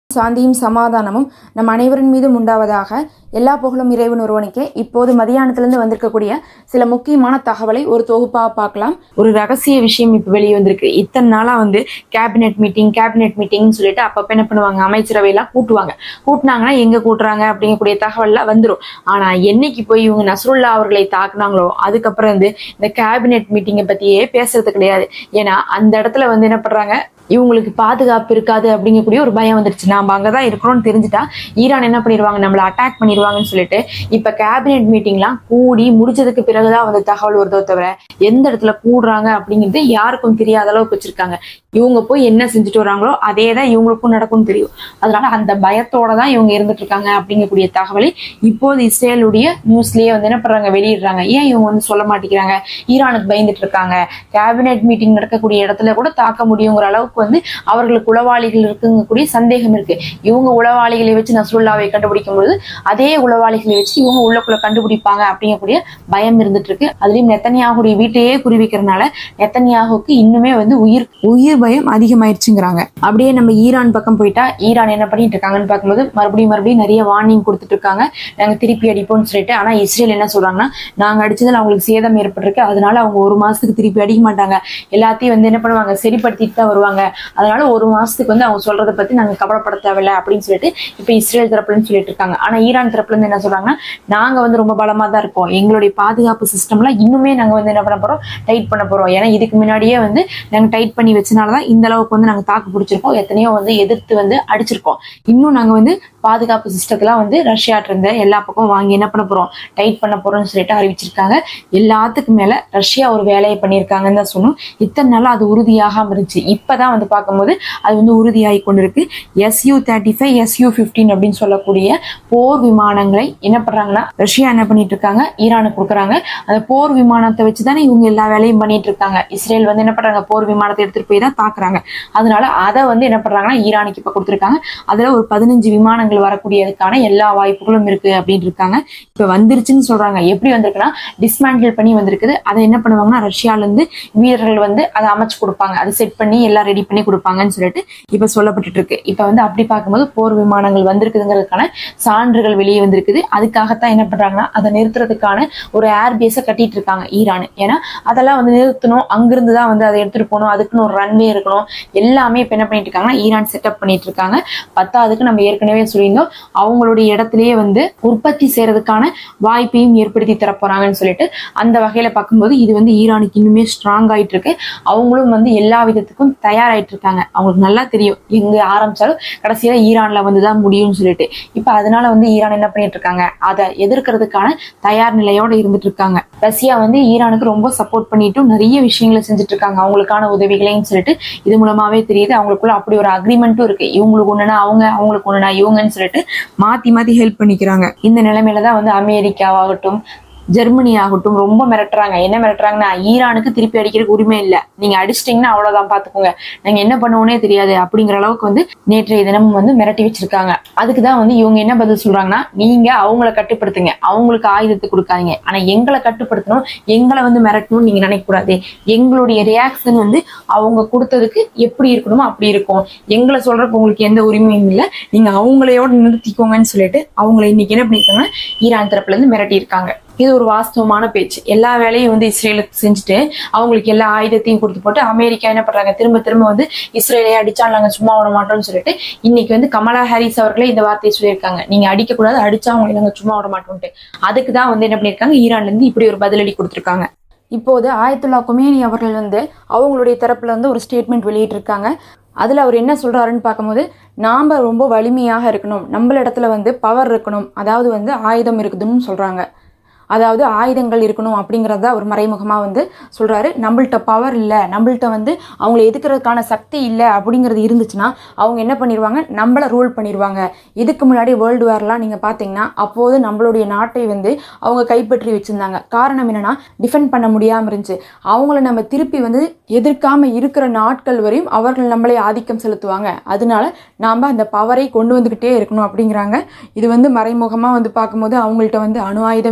சாந்தியும் சமாதானமும் நம் அனைவரின் மீதும் உண்டாவதாக எல்லா புகழும் இறைவன் ஒருவனுக்கே இப்போது மதியானத்திலிருந்து வந்திருக்கக்கூடிய சில முக்கியமான தகவலை ஒரு தொகுப்பாக பார்க்கலாம் ஒரு ரகசிய விஷயம் இப்போ வெளியே வந்திருக்கு இத்தனை நாளா வந்து கேபினெட் மீட்டிங் கேபினெட் மீட்டிங்னு சொல்லிட்டு அப்பப்ப என்ன பண்ணுவாங்க அமைச்சரவையெல்லாம் கூட்டுவாங்க கூட்டினாங்கன்னா எங்க கூட்டுறாங்க அப்படிங்கக்கூடிய தகவல்லாம் வந்துடும் ஆனா என்னைக்கு போய் இவங்க நஸ்ருல்லா அவர்களை தாக்குனாங்களோ அதுக்கப்புறம் வந்து இந்த கேபினெட் மீட்டிங்கை பத்தியே பேசுறது கிடையாது ஏன்னா அந்த இடத்துல வந்து என்ன பண்றாங்க இவங்களுக்கு பாதுகாப்பு இருக்காது அப்படிங்கக்கூடிய ஒரு பயம் வந்துருச்சு நாம அங்கதான் இருக்கிறோம்னு தெரிஞ்சுட்டா ஈரான் என்ன பண்ணிடுவாங்க நம்மள அட்டாக் பண்ணிடுவாங்கன்னு சொல்லிட்டு இப்ப கேபினெட் மீட்டிங்லாம் கூடி முடிச்சதுக்கு பிறகுதான் வந்து தகவல் வருதோ தவிர எந்த இடத்துல கூடுறாங்க அப்படிங்கிறது யாருக்கும் தெரியாத அளவுக்கு வச்சிருக்காங்க இவங்க போய் என்ன செஞ்சுட்டு வராங்களோ அதே தான் இவங்களுக்கும் நடக்கும்னு தெரியும் அதனால அந்த பயத்தோட தான் இவங்க இருந்துட்டு இருக்காங்க அப்படிங்கக்கூடிய தகவலை இப்போது இஸ்ரேலுடைய நியூஸ்லயே வந்து என்ன பண்றாங்க வெளியிடுறாங்க ஏன் இவங்க வந்து சொல்ல மாட்டேங்கிறாங்க ஈரானுக்கு பயந்துட்டு இருக்காங்க கேபினெட் மீட்டிங் நடக்கக்கூடிய இடத்துல கூட தாக்க முடியுங்கிற அளவுக்கு வந்து அவர்களுக்கு உளவாளிகள் இருக்குங்கக்கூடிய சந்தேகம் இருக்கு இவங்க உளவாளிகளை வச்சு நஸ்ருல்லாவை கண்டுபிடிக்கும் பொழுது அதே உளவாளிகளை வச்சு இவங்க உள்ளக்குள்ள கண்டுபிடிப்பாங்க அப்படிங்கக்கூடிய பயம் இருந்துட்டு இருக்கு அதுலயும் நெத்தனியாகுடைய வீட்டையே குறிவிக்கிறதுனால நெத்தனியாகுக்கு இன்னுமே வந்து உயிர் உயிர் பயம் அதிகமாயிருச்சுங்கிறாங்க அப்படியே நம்ம ஈரான் பக்கம் போயிட்டா ஈரான் என்ன பண்ணிட்டு இருக்காங்கன்னு பார்க்கும்போது மறுபடியும் மறுபடியும் நிறைய வார்னிங் கொடுத்துட்டு இருக்காங்க நாங்க திருப்பி அடிப்போம்னு சொல்லிட்டு ஆனா இஸ்ரேல் என்ன சொல்றாங்கன்னா நாங்க அடிச்சதுல அவங்களுக்கு சேதம் ஏற்பட்டிருக்கு அதனால அவங்க ஒரு மாசத்துக்கு திருப்பி அடிக்க மாட்டாங்க எல்லாத்தையும் வந்து என்ன பண்ணுவாங்க சரிப்படுத்திட்டு தான் வருவாங்க அதனால ஒரு மாசத்துக்கு வந்து அவங்க சொல்றதை பத்தி நாங்க கவலைப்பட தேவையில்ல அப்படின்னு சொல்லிட்டு இப்ப இஸ்ரேல் தரப்புலன்னு சொல்லிட்டு இருக்காங்க ஆனா ஈரான் தரப்புல இருந்து என்ன சொல்றாங்கன்னா நாங்க வந்து ரொம்ப பலமா தான் இருக்கோம் எங்களுடைய பாதுகாப்பு சிஸ்டம்ல இன்னுமே நாங்க வந்து என்ன பண்ண போறோம் டைட் பண்ண போறோம் ஏன்னா இதுக்கு முன்னாடியே வந்து நாங்க டைட் பண்ணி வச்சனாலதான் இந்த அளவுக்கு வந்து நாங்க தாக்கு பிடிச்சிருக்கோம் எத்தனையோ வந்து எதிர்த்து வந்து அடிச்சிருக்கோம் இன்னும் நாங்க வந்து பாதுகாப்பு சிஸ்டத்தெல்லாம் வந்து ரஷ்யாட்ட இருந்து எல்லா பக்கம் வாங்கி என்ன பண்ண போறோம் டைட் பண்ண போறோம்னு சொல்லிட்டு அறிவிச்சிருக்காங்க எல்லாத்துக்கும் மேல ரஷ்யா ஒரு வேலையை பண்ணியிருக்காங்கன்னு தான் சொன்னோம் இத்தனை நாளா அது உறுதியாகாம இருந்துச்சு இப்பதான் வந்து பார்க்கும்போது அது வந்து உறுதியாகி கொண்டிருக்கு SU thirty five SU fifteen அப்படின்னு சொல்லக்கூடிய போர் விமானங்களை என்ன பண்றாங்கன்னா ரஷ்யா என்ன பண்ணிட்டு இருக்காங்க ஈரானுக்கு கொடுக்குறாங்க அந்த போர் விமானத்தை வச்சு தானே இவங்க எல்லா வேலையும் பண்ணிட்டு இருக்காங்க இஸ்ரேல் வந்து என்ன பண்றாங்க போர் விமானத்தை எடுத்துட்டு போய் தான் தாக்குறாங்க அதனால அதை வந்து என்ன பண்றாங்கன்னா ஈரானுக்கு இப்ப கொடுத்துருக்காங்க அதுல ஒரு பதினஞ்சு விமானங்கள் வரக்கூடியதுக்கான எல்லா வாய்ப்புகளும் இருக்கு அப்படின்னு இருக்காங்க இப்ப வந்துருச்சுன்னு சொல்றாங்க எப்படி வந்திருக்குன்னா டிஸ்மேண்டில் பண்ணி வந்திருக்குது அதை என்ன பண்ணுவாங்கன்னா ரஷ்யால இருந்து வீரர்கள் வந்து அதை அமைச்சு கொடுப்பாங்க அதை செட் பண்ணி எல்லாம் ரெடி பண்ணி கொடுப்பாங்கன்னு சொல்லிட்டு இப்ப சொல்லப்பட்டுட்டு இருக்கு இப்ப வந்து அப்படி பார்க்கும்போது போர் விமானங்கள் வந்திருக்குதுங்கிறதுக்கான சான்றுகள் வெளியே வந்திருக்குது அதுக்காகத்தான் என்ன பண்றாங்கன்னா அதை நிறுத்துறதுக்கான ஒரு ஏர்பேஸை கட்டிட்டு இருக்காங்க ஈரான் ஏன்னா அதெல்லாம் வந்து நிறுத்தணும் அங்கிருந்து தான் வந்து அதை எடுத்துட்டு போகணும் அதுக்குன்னு ஒரு ரன்வே இருக்கணும் எல்லாமே இப்ப என்ன பண்ணிட்டு இருக்காங்கன்னா ஈரான் செட்டப் பண்ணிட்டு இருக்காங்க பத்தாவதுக்கு நம்ம ஏற்கனவே சொல்லியிருந்தோம் அவங்களுடைய இடத்துலயே வந்து உற்பத்தி செய்யறதுக்கான வாய்ப்பையும் ஏற்படுத்தி தர போறாங்கன்னு சொல்லிட்டு அந்த வகையில பார்க்கும்போது இது வந்து ஈரானுக்கு இன்னுமே ஸ்ட்ராங் ஆயிட்டு இருக்கு அவங்களும் வந்து எல்லா விதத்துக்கும் தயாராயிட்டு இருக்காங்க அவங்களுக்கு நல்லா தெரியும் எங்க ஆரம்பிச்சாலும் கடைசியில ஈரான்ல வந்து தான் முடியும்னு சொல்லிட்டு இப்ப அதனால வந்து ஈரான் என்ன பண்ணிட்டு இருக்காங்க அதை எதிர்க்கிறதுக்கான தயார் நிலையோட இருந்துட்டு இருக்காங்க ரஷ்யா வந்து ஈரானுக்கு ரொம்ப சப்போர்ட் பண்ணிட்டும் நிறைய விஷயங்களை செஞ்சுட்டு இருக்காங்க அவங்களுக்கான உதவிகளையும் சொல்லிட்டு இது மூலமாவே தெரியுது அவங்களுக்குள்ள அப்படி ஒரு அக்ரிமெண்ட்டும் இருக்கு இவங்களுக்கு ஒண்ணுனா அவங்க அவங்களுக்கு ஒண்ணுனா இவங்கன்னு சொல்லிட்டு மாத்தி மாத்தி ஹெல்ப் பண்ணிக்கிறாங்க இந்த நிலைமையில தான் வந்து அமெரிக்காவாகட்டும் ஜெர்மனி ஆகட்டும் ரொம்ப மிரட்டுறாங்க என்ன மிரட்டுறாங்கன்னா ஈரானுக்கு திருப்பி அடிக்கிறதுக்கு உரிமை இல்லை நீங்க அடிச்சிட்டீங்கன்னா அவ்வளவுதான் பாத்துக்கோங்க நாங்க என்ன பண்ணுவோனே தெரியாது அப்படிங்கிற அளவுக்கு வந்து நேற்றைய தினமும் வந்து மிரட்டி வச்சிருக்காங்க அதுக்கு தான் வந்து இவங்க என்ன பதில் சொல்றாங்கன்னா நீங்க அவங்கள கட்டுப்படுத்துங்க அவங்களுக்கு ஆயுதத்தை கொடுக்காதீங்க ஆனா எங்களை கட்டுப்படுத்தணும் எங்களை வந்து மிரட்டணும்னு நீங்க நினைக்க கூடாது எங்களுடைய ரியாக்ஷன் வந்து அவங்க கொடுத்ததுக்கு எப்படி இருக்கணுமோ அப்படி இருக்கும் எங்களை சொல்றதுக்கு உங்களுக்கு எந்த உரிமையும் இல்லை நீங்க அவங்களையோட நிறுத்திக்கோங்கன்னு சொல்லிட்டு அவங்கள இன்னைக்கு என்ன பண்ணிருக்காங்கன்னா ஈரான் தரப்புல இருந்து மிரட்டி இருக்காங்க இது ஒரு வாஸ்தவமான பேச்சு எல்லா வேலையும் வந்து இஸ்ரேலுக்கு செஞ்சுட்டு அவங்களுக்கு எல்லா ஆயுதத்தையும் கொடுத்து போட்டு அமெரிக்கா என்ன பண்றாங்க திரும்ப திரும்ப வந்து இஸ்ரேலை அடிச்சா நாங்க சும்மா விட மாட்டோம்னு சொல்லிட்டு இன்னைக்கு வந்து கமலா ஹாரிஸ் அவர்களே இந்த வார்த்தையை சொல்லியிருக்காங்க நீங்க அடிக்க கூடாது அடிச்சா அவங்களை நாங்க சும்மா விட மாட்டோம்ட்டு அதுக்கு தான் வந்து என்ன பண்ணிருக்காங்க ஈரான்ல இருந்து இப்படி ஒரு பதிலடி கொடுத்துருக்காங்க இப்போது ஆயத்துல்லா குமேனி அவர்கள் வந்து அவங்களுடைய தரப்புல இருந்து ஒரு ஸ்டேட்மெண்ட் வெளியிட்டிருக்காங்க அதில் அவர் என்ன சொல்கிறாருன்னு பார்க்கும்போது நாம் ரொம்ப வலிமையாக இருக்கணும் நம்மள இடத்துல வந்து பவர் இருக்கணும் அதாவது வந்து ஆயுதம் இருக்குதுன்னு சொல்கிறாங்க அதாவது ஆயுதங்கள் இருக்கணும் அப்படிங்கிறத அவர் மறைமுகமாக வந்து சொல்கிறாரு நம்மள்ட்ட பவர் இல்லை நம்மள்ட்ட வந்து அவங்கள எதுக்கிறதுக்கான சக்தி இல்லை அப்படிங்கிறது இருந்துச்சுன்னா அவங்க என்ன பண்ணிடுவாங்க நம்மளை ரூல் பண்ணிடுவாங்க இதுக்கு முன்னாடி வேர்ல்டு வார்லாம் நீங்கள் பார்த்தீங்கன்னா அப்போது நம்மளுடைய நாட்டை வந்து அவங்க கைப்பற்றி வச்சுருந்தாங்க காரணம் என்னென்னா டிஃபெண்ட் பண்ண முடியாமல் இருந்துச்சு அவங்கள நம்ம திருப்பி வந்து எதிர்க்காமல் இருக்கிற நாட்கள் வரையும் அவர்கள் நம்மளை ஆதிக்கம் செலுத்துவாங்க அதனால நாம் அந்த பவரை கொண்டு வந்துக்கிட்டே இருக்கணும் அப்படிங்கிறாங்க இது வந்து மறைமுகமாக வந்து பார்க்கும்போது அவங்கள்ட்ட வந்து அணு ஆயுதம் இருக்குது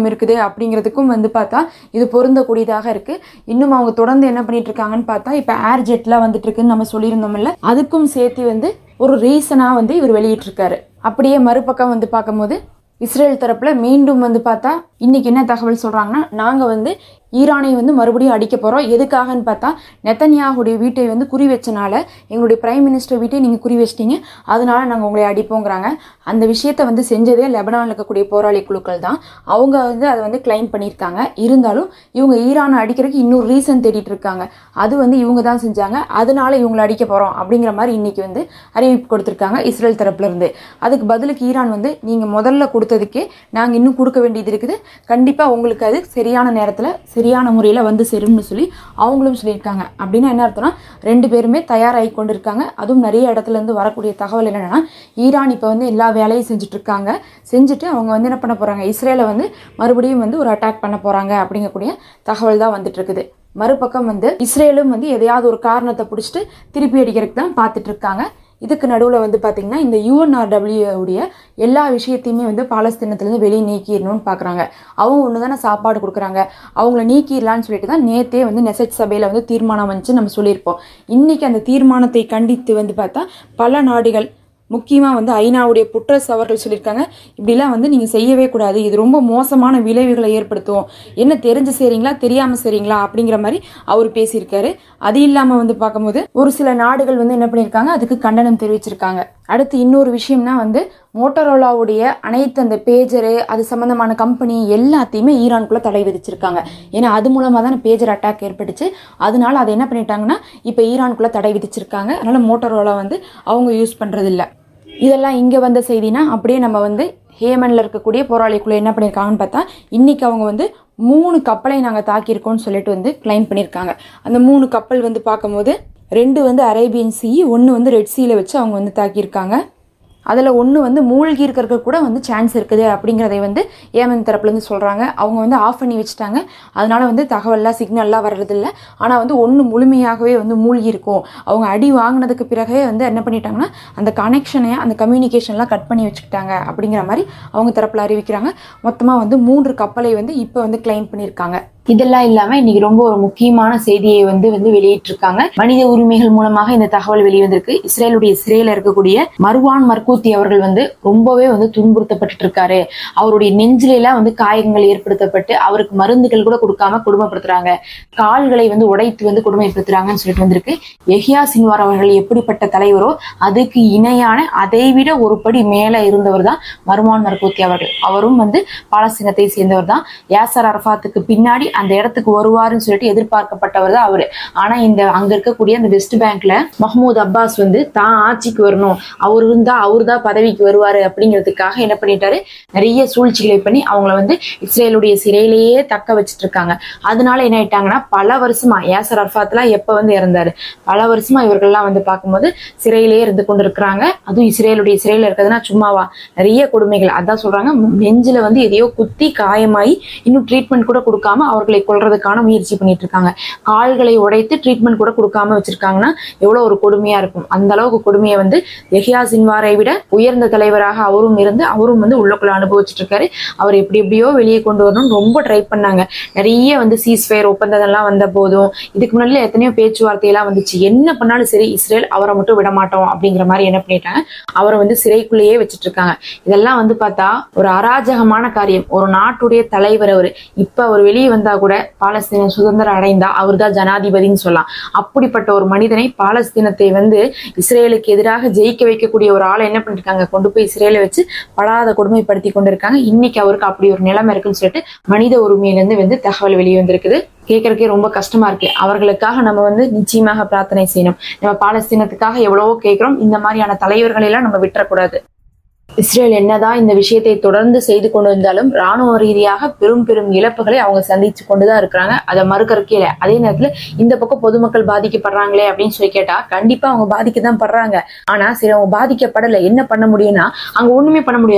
அப்படிங்கிறதுக்கும் வந்து பார்த்தா இது பொருந்தக்கூடியதாக இருக்கு இன்னும் அவங்க தொடர்ந்து என்ன பண்ணிட்டு இருக்காங்கன்னு பார்த்தா இப்போ ஏர் ஜெட்லாம் வந்துட்டு இருக்குன்னு நம்ம சொல்லியிருந்தோம்ல அதுக்கும் சேர்த்து வந்து ஒரு ரீசனாக வந்து இவர் வெளியிட்டிருக்காரு அப்படியே மறுபக்கம் வந்து பார்க்கும்போது இஸ்ரேல் தரப்புல மீண்டும் வந்து பார்த்தா இன்னைக்கு என்ன தகவல் சொல்றாங்கன்னா நாங்க வந்து ஈரானை வந்து மறுபடியும் அடிக்க போறோம் எதுக்காகன்னு பார்த்தா நெத்தன்யாகுடைய வீட்டை வந்து குறி வச்சனால எங்களுடைய பிரைம் மினிஸ்டர் வீட்டை நீங்க குறி வச்சிட்டீங்க அதனால நாங்க உங்களை அடிப்போங்கிறாங்க அந்த விஷயத்த வந்து செஞ்சதே லெபனான்ல இருக்கக்கூடிய போராளி குழுக்கள் தான் அவங்க வந்து அதை வந்து கிளைம் பண்ணியிருக்காங்க இருந்தாலும் இவங்க ஈரானை அடிக்கிறதுக்கு இன்னொரு ரீசன் தேடிட்டு இருக்காங்க அது வந்து இவங்க தான் செஞ்சாங்க அதனால இவங்களை அடிக்க போறோம் அப்படிங்கிற மாதிரி இன்னைக்கு வந்து அறிவிப்பு கொடுத்திருக்காங்க இஸ்ரேல் தரப்புல இருந்து அதுக்கு பதிலுக்கு ஈரான் வந்து நீங்க முதல்ல கொடுத்ததுக்கே நாங்க இன்னும் கொடுக்க வேண்டியது இருக்குது கண்டிப்பா உங்களுக்கு அது சரியான நேரத்துல சரியான முறையில வந்து சேரும்னு சொல்லி அவங்களும் சொல்லியிருக்காங்க அப்படின்னா என்ன அர்த்தம்னா ரெண்டு பேருமே தயாராகி கொண்டு இருக்காங்க அதுவும் நிறைய இடத்துல இருந்து வரக்கூடிய தகவல் என்னன்னா ஈரான் இப்போ வந்து எல்லா வேலையும் செஞ்சுட்டு இருக்காங்க செஞ்சுட்டு அவங்க வந்து என்ன பண்ண போறாங்க இஸ்ரேலை வந்து மறுபடியும் வந்து ஒரு அட்டாக் பண்ண போறாங்க அப்படிங்கக்கூடிய தகவல் தான் வந்துட்டு இருக்குது மறுபக்கம் வந்து இஸ்ரேலும் வந்து எதையாவது ஒரு காரணத்தை பிடிச்சிட்டு திருப்பி அடிக்கிறதுக்கு தான் பார்த்துட்டு இருக்காங்க இதுக்கு நடுவில் வந்து பார்த்தீங்கன்னா இந்த யூஎன்ஆர்டபிள்யூ உடைய எல்லா விஷயத்தையுமே வந்து பாலஸ்தீனத்துலேருந்து வெளியே நீக்கிடணும்னு பார்க்குறாங்க அவங்க ஒன்று தானே சாப்பாடு கொடுக்குறாங்க அவங்கள நீக்கிடலான்னு சொல்லிட்டு தான் நேத்தே வந்து நெசட் சபையில் வந்து தீர்மானம் வந்துச்சு நம்ம சொல்லியிருப்போம் இன்னைக்கு அந்த தீர்மானத்தை கண்டித்து வந்து பார்த்தா பல நாடுகள் முக்கியமாக வந்து ஐநாவுடைய புட்ரஸ் அவர்கள் சொல்லியிருக்காங்க இப்படிலாம் வந்து நீங்கள் செய்யவே கூடாது இது ரொம்ப மோசமான விளைவுகளை ஏற்படுத்தும் என்ன தெரிஞ்சு செய்றீங்களா தெரியாமல் செய்றீங்களா அப்படிங்கிற மாதிரி அவர் பேசியிருக்காரு அது இல்லாமல் வந்து பார்க்கும்போது ஒரு சில நாடுகள் வந்து என்ன பண்ணியிருக்காங்க அதுக்கு கண்டனம் தெரிவிச்சிருக்காங்க அடுத்து இன்னொரு விஷயம்னா வந்து மோட்டரோலாவுடைய அனைத்து அந்த பேஜரு அது சம்மந்தமான கம்பெனி எல்லாத்தையுமே ஈரானுக்குள்ளே தடை விதிச்சிருக்காங்க ஏன்னா அது மூலமாக தான் பேஜர் அட்டாக் ஏற்பட்டுச்சு அதனால அதை என்ன பண்ணிட்டாங்கன்னா இப்போ ஈரானுக்குள்ளே தடை விதிச்சிருக்காங்க அதனால மோட்டரோலா வந்து அவங்க யூஸ் பண்ணுறதில்ல இதெல்லாம் இங்கே வந்த செய்தினா அப்படியே நம்ம வந்து ஹேமனில் இருக்கக்கூடிய போராளிக்குள்ளே என்ன பண்ணியிருக்காங்கன்னு பார்த்தா இன்னைக்கு அவங்க வந்து மூணு கப்பலை நாங்கள் தாக்கியிருக்கோம்னு சொல்லிட்டு வந்து கிளைம் பண்ணியிருக்காங்க அந்த மூணு கப்பல் வந்து பார்க்கும்போது ரெண்டு வந்து அரேபியன் சி ஒன்று வந்து ரெட் சீல வச்சு அவங்க வந்து தாக்கியிருக்காங்க அதில் ஒன்று வந்து மூழ்கி இருக்கிறதுக்கு கூட வந்து சான்ஸ் இருக்குது அப்படிங்கிறதை வந்து ஏமன் தரப்புலேருந்து சொல்கிறாங்க அவங்க வந்து ஆஃப் பண்ணி வச்சுட்டாங்க அதனால வந்து தகவல்லாம் சிக்னல்லாம் வர்றதில்ல ஆனால் வந்து ஒன்று முழுமையாகவே வந்து மூழ்கி இருக்கும் அவங்க அடி வாங்கினதுக்கு பிறகே வந்து என்ன பண்ணிட்டாங்கன்னா அந்த கனெக்ஷனை அந்த கம்யூனிகேஷன்லாம் கட் பண்ணி வச்சுக்கிட்டாங்க அப்படிங்கிற மாதிரி அவங்க தரப்பில் அறிவிக்கிறாங்க மொத்தமாக வந்து மூன்று கப்பலை வந்து இப்போ வந்து கிளைம் பண்ணியிருக்காங்க இதெல்லாம் இல்லாம இன்னைக்கு ரொம்ப ஒரு முக்கியமான செய்தியை வந்து வந்து வெளியிட்டிருக்காங்க மனித உரிமைகள் மூலமாக இந்த தகவல் வெளிவந்திருக்கு இஸ்ரேலுடைய சிறையில இருக்கக்கூடிய மர்வான் மர்கூத்தி அவர்கள் வந்து ரொம்பவே வந்து துன்புறுத்தப்பட்டு இருக்காரு அவருடைய நெஞ்சில எல்லாம் வந்து காயங்கள் ஏற்படுத்தப்பட்டு அவருக்கு மருந்துகள் கூட கொடுக்காம கொடுமைப்படுத்துறாங்க கால்களை வந்து உடைத்து வந்து கொடுமைப்படுத்துறாங்கன்னு சொல்லிட்டு வந்திருக்கு எஹியா சின்வார் அவர்கள் எப்படிப்பட்ட தலைவரோ அதுக்கு இணையான அதைவிட ஒரு படி மேல இருந்தவர் தான் மர்வான் மர்கூத்தி அவர்கள் அவரும் வந்து பாலஸ்தீனத்தை சேர்ந்தவர் தான் யாசர் அரஃபாத்துக்கு பின்னாடி அந்த இடத்துக்கு வருவாருன்னு சொல்லிட்டு எதிர்பார்க்கப்பட்டவர் தான் அவரு ஆனா இந்த அங்க இருக்கக்கூடிய அந்த வெஸ்ட் பேங்க்ல மஹ்மூத் அப்பாஸ் வந்து தான் ஆட்சிக்கு வரணும் அவர் இருந்தா அவர் தான் பதவிக்கு வருவாரு அப்படிங்கிறதுக்காக என்ன பண்ணிட்டாரு நிறைய சூழ்ச்சிகளை பண்ணி அவங்கள வந்து இஸ்ரேலுடைய சிறையிலேயே தக்க வச்சிட்டு இருக்காங்க அதனால என்ன ஆயிட்டாங்கன்னா பல வருஷமா யாசர் அர்ஃபாத்லாம் எப்ப வந்து இறந்தாரு பல வருஷமா இவர்கள்லாம் வந்து பார்க்கும்போது சிறையிலேயே இருந்து கொண்டு இருக்கிறாங்க அதுவும் இஸ்ரேலுடைய சிறையில இருக்கிறதுனா சும்மாவா நிறைய கொடுமைகள் அதான் சொல்றாங்க நெஞ்சில வந்து எதையோ குத்தி காயமாயி இன்னும் ட்ரீட்மெண்ட் கூட கொடுக்காம அவர்களை கொல்றதுக்கான முயற்சி பண்ணிட்டு இருக்காங்க கால்களை உடைத்து ட்ரீட்மெண்ட் கூட கொடுக்காம வச்சிருக்காங்கன்னா எவ்வளவு ஒரு கொடுமையா இருக்கும் அந்த அளவுக்கு கொடுமையை வந்து எஹியா சின்வாரை விட உயர்ந்த தலைவராக அவரும் இருந்து அவரும் வந்து உள்ளுக்குள்ள அனுபவிச்சுட்டு இருக்காரு அவர் எப்படி எப்படியோ வெளியே கொண்டு வரணும்னு ரொம்ப ட்ரை பண்ணாங்க நிறைய வந்து சீஸ்ஃபயர் ஒப்பந்தம் எல்லாம் வந்த போதும் இதுக்கு முன்னாடி எத்தனையோ பேச்சுவார்த்தை எல்லாம் வந்துச்சு என்ன பண்ணாலும் சரி இஸ்ரேல் அவரை மட்டும் விட மாட்டோம் அப்படிங்கிற மாதிரி என்ன பண்ணிட்டாங்க அவரை வந்து சிறைக்குள்ளேயே வச்சுட்டு இருக்காங்க இதெல்லாம் வந்து பார்த்தா ஒரு அராஜகமான காரியம் ஒரு நாட்டுடைய தலைவர் அவர் இப்ப அவர் வெளியே வந்தா கூட பாலஸ்தீன சுதந்திரம் அடைந்தா அவர் தான் ஜனாதிபதின்னு சொல்லலாம் அப்படிப்பட்ட ஒரு மனிதனை பாலஸ்தீனத்தை வந்து இஸ்ரேலுக்கு எதிராக ஜெயிக்க வைக்கக்கூடிய ஒரு ஆளை என்ன பண்ணிருக்காங்க கொண்டு போய் இஸ்ரேலை வச்சு படாத கொடுமைப்படுத்தி கொண்டிருக்காங்க இன்னைக்கு அவருக்கு அப்படி ஒரு நிலைமை இருக்குன்னு சொல்லிட்டு மனித உரிமையிலிருந்து வந்து தகவல் வெளியே வந்திருக்குது கேட்கறதுக்கே ரொம்ப கஷ்டமா இருக்கு அவர்களுக்காக நம்ம வந்து நிச்சயமாக பிரார்த்தனை செய்யணும் நம்ம பாலஸ்தீனத்துக்காக எவ்வளவோ கேட்கிறோம் இந்த மாதிரியான தலைவர்களை எல்லாம் நம்ம விட்டுறக்கூடாது இஸ்ரேல் என்னதான் இந்த விஷயத்தை தொடர்ந்து செய்து கொண்டு இருந்தாலும் ராணுவ ரீதியாக பெரும் பெரும் இழப்புகளை அவங்க சந்திச்சு கொண்டுதான் இருக்கிறாங்க அதை மறுக்கறக்கே இல்லை அதே நேரத்துல இந்த பக்கம் பொதுமக்கள் பாதிக்கப்படுறாங்களே அப்படின்னு சொல்லி கேட்டா கண்டிப்பா அவங்க பாதிக்க தான் படுறாங்க ஆனா சரி அவங்க பாதிக்கப்படலை என்ன பண்ண முடியும்னா அங்க ஒண்ணுமே பண்ண முடியாது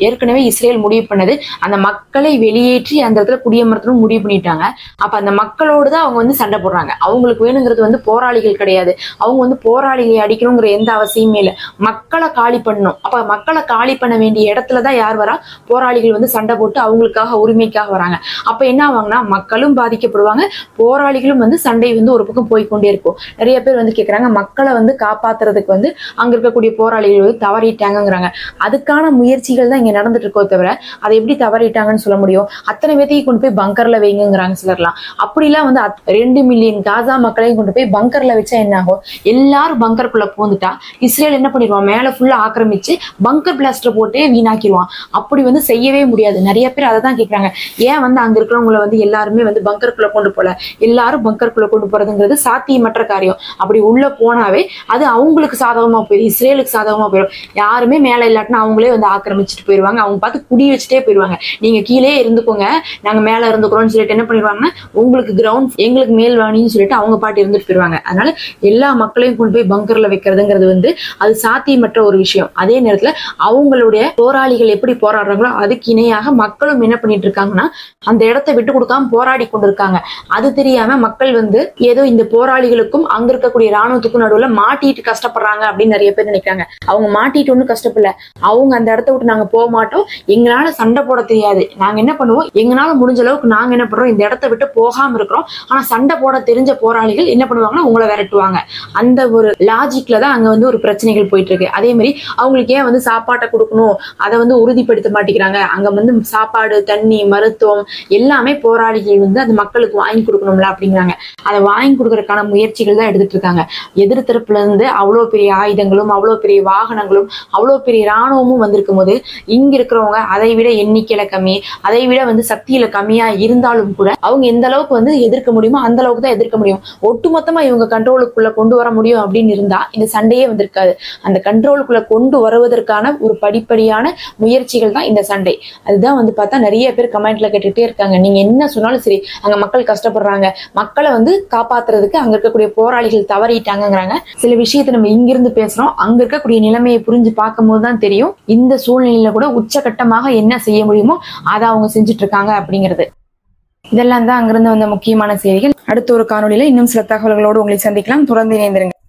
ஏற்கனவே இஸ்ரேல் முடிவு பண்ணது அந்த மக்களை வெளியேற்றி அந்த இடத்துல குடியமர்த்தணும் முடிவு பண்ணிட்டாங்க அப்ப அந்த மக்களோடு தான் அவங்க வந்து சண்டை போடுறாங்க அவங்களுக்கு வேணுங்கிறது வந்து போராளிகள் கிடையாது அவங்க வந்து போராளிகளை அடிக்கணுங்கிற எந்த அவசியமே இல்லை மக்களை காலி பண்ணணும் அப்ப மக்களை காலி பண்ண வேண்டிய இடத்துல தான் யார் வரா போராளிகள் வந்து சண்டை போட்டு அவங்களுக்காக உரிமைக்காக வராங்க அப்ப என்ன ஆவாங்கன்னா மக்களும் பாதிக்கப்படுவாங்க போராளிகளும் வந்து சண்டை வந்து ஒரு பக்கம் போய்க்கொண்டே இருக்கும் நிறைய பேர் வந்து கேக்குறாங்க மக்களை வந்து காப்பாத்துறதுக்கு வந்து அங்க இருக்கக்கூடிய போராளிகள் வந்து தவறிட்டாங்கங்கிறாங்க அதுக்கான முயற்சிகள் தான் இங்க நடந்துட்டு இருக்கோ தவிர அதை எப்படி தவறிட்டாங்கன்னு சொல்ல முடியும் அத்தனை பேத்தையும் கொண்டு போய் பங்கர்ல வைங்கிறாங்க சிலர்லாம் அப்படிலாம் வந்து அத்- ரெண்டு மில்லியன் காசா மக்களையும் கொண்டு போய் பங்கர்ல வச்சா என்ன ஆகும் எல்லாரும் பங்கருக்குள்ள பூந்துட்டா இஸ்ரேல் என்ன பண்ணிடுவான் மேல ஃபுல்லா ஆக்கிரமிச்சு பங்கர் பிளாஸ்டர் போட்டே வீணாக்கிடுவான் அப்படி வந்து செய்யவே முடியாது நிறைய பேர் அதை தான் கேட்கறாங்க ஏன் வந்து அங்க இருக்கிறவங்கள வந்து எல்லாருமே வந்து பங்கருக்குள்ள கொண்டு போல எல்லாரும் பங்கருக்குள்ள கொண்டு போறதுங்கிறது சாத்தியமற்ற காரியம் அப்படி உள்ள போனாவே அது அவங்களுக்கு சாதகமா போயிடும் இஸ்ரேலுக்கு சாதகமா போயிடும் யாருமே மேல இல்லாட்டினா அவங்களே வந்து ஆக்கிரமிச்சுட்டு போயிருவாங்க அவங்க பார்த்து குடி வச்சுட்டே போயிருவாங்க நீங்க கீழே இருந்துக்கோங்க நாங்க மேல இருந்துக்கிறோம்னு சொல்லிட்டு என்ன பண்ணிடுவாங்கன்னா உங்களுக்கு கிரவுண்ட் எங்களுக்கு மேல் வாணின்னு சொல்லிட்டு அவங்க பாட்டு இருந்துட்டு போயிருவாங்க அதனால எல்லா மக்களையும் கொண்டு போய் பங்கர்ல வைக்கிறதுங்கிறது வந்து அது சாத்தியமற்ற ஒரு விஷயம் அதே நேரத்துல அவங்களுடைய போராளிகள் எப்படி போராடுறாங்களோ அதுக்கு இணையாக மக்களும் என்ன பண்ணிட்டு இருக்காங்கன்னா அந்த இடத்த விட்டு கொடுக்காம போராடி கொண்டிருக்காங்க அது தெரியாம மக்கள் வந்து ஏதோ இந்த போராளிகளுக்கும் அங்க இருக்கக்கூடிய ராணுவத்துக்கும் நடுவுல மாட்டிட்டு கஷ்டப்படுறாங்க அப்படின்னு நிறைய பேர் நினைக்கிறாங்க அவங்க மாட்டிட்டு ஒன்றும் கஷ்டப்படல அவங்க அந்த இடத்த விட்டு நாங்க போக மாட்டோம் எங்களால சண்டை போட தெரியாது நாங்க என்ன பண்ணுவோம் எங்களால முடிஞ்ச அளவுக்கு நாங்க என்ன பண்றோம் இந்த இடத்த விட்டு போகாம இருக்கிறோம் ஆனா சண்டை போட தெரிஞ்ச போராளிகள் என்ன பண்ணுவாங்கன்னா உங்களை விரட்டுவாங்க அந்த ஒரு லாஜிக்ல தான் அங்க வந்து ஒரு பிரச்சனைகள் போயிட்டு இருக்கு அதே மாதிரி அவங்களுக்கு ஏன் வந்து சாப்பாட்டை கொடுக்கணும் அதை வந்து உறுதிப்படுத்த மாட்டேங்கிறாங்க அங்க வந்து சாப்பாடு தண்ணி மருத்துவம் எல்லாமே போராளிகள் வந்து அந்த மக்களுக்கு வாங்கி கொடுக்கணும்ல அப்படிங்கிறாங்க அதை வாங்கி கொடுக்கறதுக்கான முயற்சிகள் தான் எடுத்துட்டு இருக்காங்க எதிர் தரப்புல இருந்து அவ்வளோ பெரிய ஆயுதங்களும் அவ்வளோ பெரிய வாகனங்களும் அவ்வளோ பெரிய ராணுவமும் வந்திருக்கும் போது இங்க இருக்கிறவங்க அதை விட எண்ணிக்கையில கம்மி அதை விட வந்து சக்தியில கம்மியா இருந்தாலும் கூட அவங்க எந்த அளவுக்கு வந்து எதிர்க்க முடியுமோ அந்த அளவுக்கு தான் எதிர்க்க முடியும் ஒட்டுமொத்தமா இவங்க கண்ட்ரோலுக்குள்ள கொண்டு வர முடியும் அப்படின்னு இருந்தா இந்த சண்டையே வந்திருக்காது அந்த கண்ட்ரோலுக்குள்ள கொண்டு வருவதற்கான ஒரு படிப்படியான முயற்சிகள் தான் இந்த சண்டை அதுதான் வந்து பார்த்தா நிறைய பேர் கமெண்ட்ல கேட்டுட்டே இருக்காங்க நீங்க என்ன சொன்னாலும் சரி அங்க மக்கள் கஷ்டப்படுறாங்க மக்களை வந்து காப்பாத்துறதுக்கு அங்க இருக்கக்கூடிய போராளிகள் தவறிட்டாங்கங்கிறாங்க சில விஷயத்தை நம்ம இங்கிருந்து பேசுறோம் அங்க இருக்கக்கூடிய நிலைமையை புரிஞ்சு பார்க்கும்போது தான் தெரியும் இந்த சூழ்நிலையில கூட உச்சகட்டமாக என்ன செய்ய முடியுமோ அதை அவங்க செஞ்சுட்டு இருக்காங்க அப்படிங்கிறது இதெல்லாம் தான் அங்கிருந்து வந்த முக்கியமான செய்திகள் அடுத்த ஒரு காணொளியில இன்னும் சில தகவல்களோடு உங்களை சந்திக்கலாம் தொடர்ந்து இணைந்திருங்க